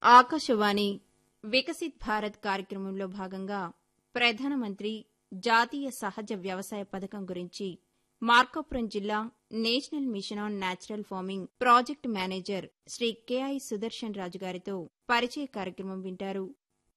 ఆకాశవాణి వికసిత్ భారత్ కార్యక్రమంలో భాగంగా ప్రధానమంత్రి జాతీయ సహజ వ్యవసాయ పథకం గురించి మార్కాపురం జిల్లా national mission on natural farming project manager Shri KI Sudarshan Raju గారితో పరిచయ కార్యక్రమం వింటారు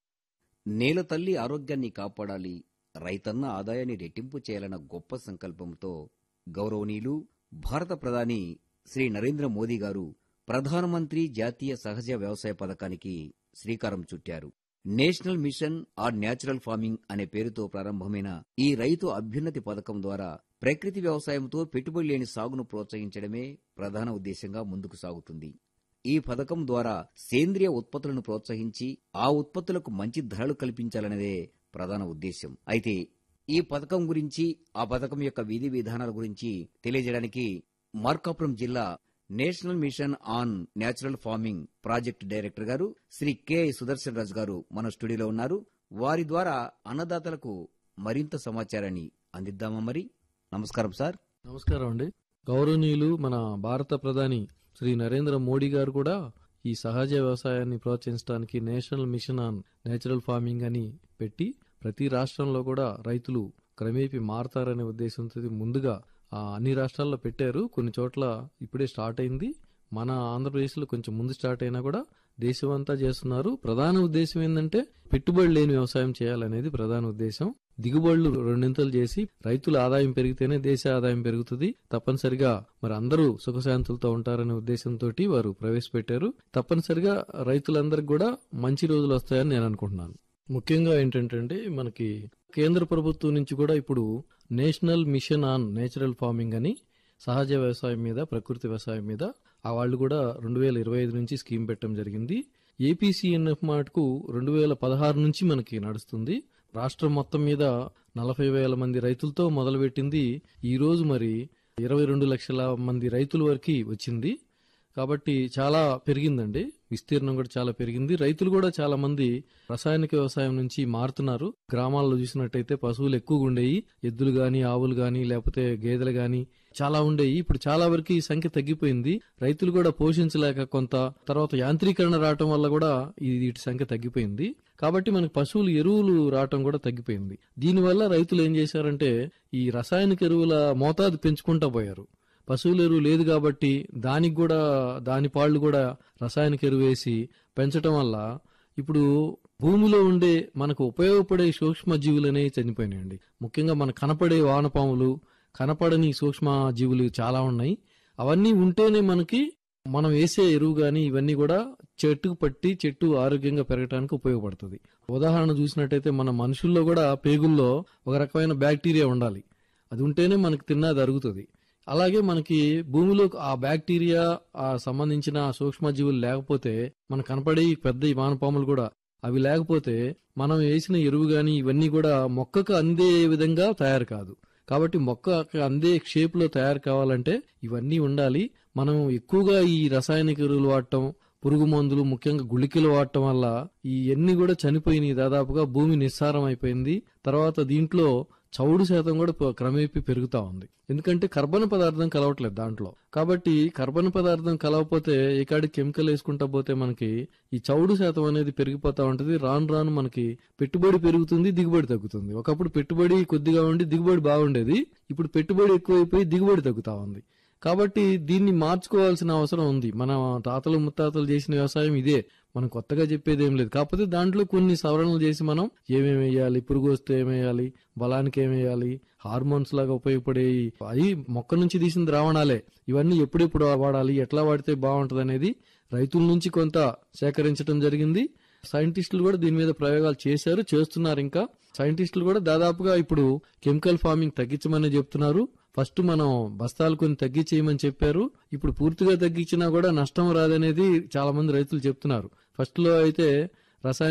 నేల తల్లి ఆరోగ్యాన్ని కాపాడాలి రైతన్న ఆదాయాన్ని రెట్టింపు చేయాలన్న గొప్ప సంకల్పంతో గౌరవనీయులు భారత ప్రధాని శ్రీ నరేంద్ర మోదీ గారు ప్రధానమంత్రి జాతీయ సహజ వ్యవసాయ పథకానికి శ్రీకారం చుట్టారు national mission on natural farming అనే పేరుతో ప్రారంభమైన ఈ రైతు అభ్యున్నతి పథకం ద్వారా ప్రకృతి వ్యవసాయంతో పెట్టుబడి లేని సాగును ప్రోత్సహించడమే ప్రధాన ఉద్దేశంగా ముందుకు సాగుతుంది ఈ పథకం ద్వారా సేంద్రియ ఉత్పత్తులను ప్రోత్సహించి ఆ ఉత్పత్తులకు మంచి ధరలు కల్పించాలనేదే ప్రధాన ఉద్దేశం అయితే ఈ పథకం గురించి ఆ పథకం యొక్క విధి విధానాల గురించి తెలియజేయడానికి మార్కాపురం జిల్లా national mission on natural farming project director గారు శ్రీ కె సుదర్శన్ రాజు గారు మన స్టూడియోలో ఉన్నారు వారి ద్వారా అన్నదాతలకు మరింత సమాచారాన్ని అందిద్దామా మరి నమస్కారం సార్ నమస్కారం అండి గౌరవనీయులు మన భారత ప్రధాని శ్రీ నరేంద్ర మోడీ గారు కూడా ఈ సహజ వ్యవసాయాన్ని ప్రోత్సహించడానికి national mission on natural farming అని పెట్టి ప్రతి రాష్ట్రంలో కూడా రైతులు క్రమేపీ మారతారనే ఉద్దేశంతో ముందుగా ఆ, అన్ని రాష్ట్రాల్లో పెట్టారు కొన్ని చోట్ల ఇప్పుడే స్టార్ట్ అయింది మన ఆంధ్రప్రదేశ్లో కొంచెం ముందు స్టార్ట్ అయినా కూడా దేశమంతా చేస్తున్నారు ప్రధాన ఉద్దేశం ఏంటంటే పెట్టుబడి లేని వ్యవసాయం చేయాలనేది ప్రధాన ఉద్దేశం దిగుబడులు రెండింతలు చేసి రైతుల ఆదాయం పెరిగితేనే దేశ ఆదాయం పెరుగుతుంది తప్పనిసరిగా మరి అందరూ సుఖశాంతులతో ఉంటారనే ఉద్దేశంతో వారు ప్రవేశపెట్టారు తప్పనిసరిగా రైతులందరికీ కూడా మంచి రోజులు వస్తాయని నేను అనుకుంటున్నాను ముఖ్యంగా ఏంటంటే మనకి కేంద్ర ప్రభుత్వం నుంచి కూడా ఇప్పుడు national mission on natural farming అని సహజ వ్యవసాయం మీద ప్రకృతి వ్యవసాయం మీద ఆ వాళ్ళు కూడా రెండు వేల ఇరవై ఐదు నుంచి స్కీమ్ పెట్టడం జరిగింది ఏపీసీఎన్ఎఫ్ మాటకు రెండు వేల పదహారు నుంచి మనకి నడుస్తుంది రాష్ట్రం మొత్తం మీద నలభై వేల మంది రైతులతో మొదలుపెట్టింది ఈ రోజు మరి ఇరవై రెండు లక్షల మంది రైతుల వరకు వచ్చింది కాబట్టి చాలా పెరిగిందండి విస్తీర్ణం కూడా చాలా పెరిగింది రైతులు కూడా చాలా మంది రసాయనిక వ్యవసాయం నుంచి మారుతున్నారు గ్రామాల్లో చూసినట్టయితే పశువులు ఎక్కువగా ఉండేవి ఎద్దులు గాని ఆవులు గాని లేకపోతే గేదెలు గాని చాలా ఉండేవి ఇప్పుడు చాలా వరకు ఈ సంఖ్య తగ్గిపోయింది రైతులు కూడా పోషించలేక కొంత తర్వాత యాంత్రీకరణ రావటం వల్ల కూడా ఈ వీటి సంఖ్య తగ్గిపోయింది కాబట్టి మనకి పశువులు ఎరువులు రావటం కూడా తగ్గిపోయింది దీనివల్ల రైతులు ఏం చేశారంటే ఈ రసాయనిక ఎరువుల మోతాదు పెంచుకుంటా పోయారు పశువుల ఎరువు లేదు కాబట్టి దానికి కూడా దాని పాళ్ళు కూడా రసాయనిక ఎరువు వేసి పెంచటం వల్ల ఇప్పుడు భూమిలో ఉండే మనకు ఉపయోగపడే సూక్ష్మ జీవులు అనేవి చనిపోయినాయండి ముఖ్యంగా మనకు కనపడే వానపాములు కనపడని సూక్ష్మ జీవులు చాలా ఉన్నాయి అవన్నీ ఉంటేనే మనకి మనం వేసే ఎరువు గాని ఇవన్నీ కూడా చెట్టుకు పట్టి చెట్టు ఆరోగ్యంగా పెరగడానికి ఉపయోగపడుతుంది ఉదాహరణ చూసినట్టయితే మన మనుషుల్లో కూడా పేగుల్లో ఒక రకమైన బ్యాక్టీరియా ఉండాలి అది ఉంటేనే మనకి తిన్నది అరుగుతుంది అలాగే మనకి భూమిలో ఆ బ్యాక్టీరియా ఆ సంబంధించిన సూక్ష్మజీవులు లేకపోతే మనకు కనపడే ఈ పెద్ద ఈ వానపాములు కూడా అవి లేకపోతే మనం వేసిన ఎరువు గాని ఇవన్నీ కూడా మొక్కకు అందే విధంగా తయారు కాదు కాబట్టి మొక్క అందే షేప్ లో తయారు కావాలంటే ఇవన్నీ ఉండాలి మనం ఎక్కువగా ఈ రసాయనిక ఎరువులు వాడటం పురుగు మందులు ముఖ్యంగా గుళికలు వాడటం వల్ల ఈ ఎన్ని కూడా చనిపోయినాయి దాదాపుగా భూమి నిస్సారం అయిపోయింది తర్వాత దీంట్లో చౌడు శాతం కూడా ప- క్రమేపీ పెరుగుతా ఉంది ఎందుకంటే కర్బన పదార్థం కలవట్లేదు దాంట్లో కాబట్టి కర్బన పదార్థం కలవకపోతే ఇకాడి కెమికల్ వేసుకుంటా పోతే మనకి ఈ చౌడు శాతం అనేది పెరిగిపోతా ఉంటది రాను రాను మనకి పెట్టుబడి పెరుగుతుంది దిగుబడి తగ్గుతుంది ఒకప్పుడు పెట్టుబడి కొద్దిగా ఉండి దిగుబడి బాగుండేది ఇప్పుడు పెట్టుబడి ఎక్కువైపోయి దిగుబడి తగ్గుతా ఉంది కాబట్టి దీన్ని మార్చుకోవాల్సిన అవసరం ఉంది మన తాతలు ముత్తాతలు చేసిన వ్యవసాయం ఇదే మనం కొత్తగా చెప్పేది ఏం లేదు కాకపోతే దాంట్లో కొన్ని సవరణలు చేసి మనం ఏమేమి వేయాలి పురుగు వస్తే ఏమేయాలి బలానికి ఏమేయాలి హార్మోన్స్ లాగా ఉపయోగపడే అవి మొక్క నుంచి తీసిన ద్రావణాలే ఇవన్నీ ఎప్పుడెప్పుడు వాడాలి ఎట్లా వాడితే బాగుంటది అనేది రైతుల నుంచి కొంత సేకరించడం జరిగింది సైంటిస్టులు కూడా దీని మీద ప్రయోగాలు చేశారు చేస్తున్నారు ఇంకా సైంటిస్టులు కూడా దాదాపుగా ఇప్పుడు కెమికల్ ఫార్మింగ్ తగ్గించమని చెప్తున్నారు ఫస్ట్ మనం బస్తాలు కొన్ని తగ్గించేయమని చెప్పారు ఇప్పుడు పూర్తిగా తగ్గించినా కూడా నష్టం రాదనేది చాలా మంది రైతులు చెప్తున్నారు ఫస్ట్ లో అయితే రసాయన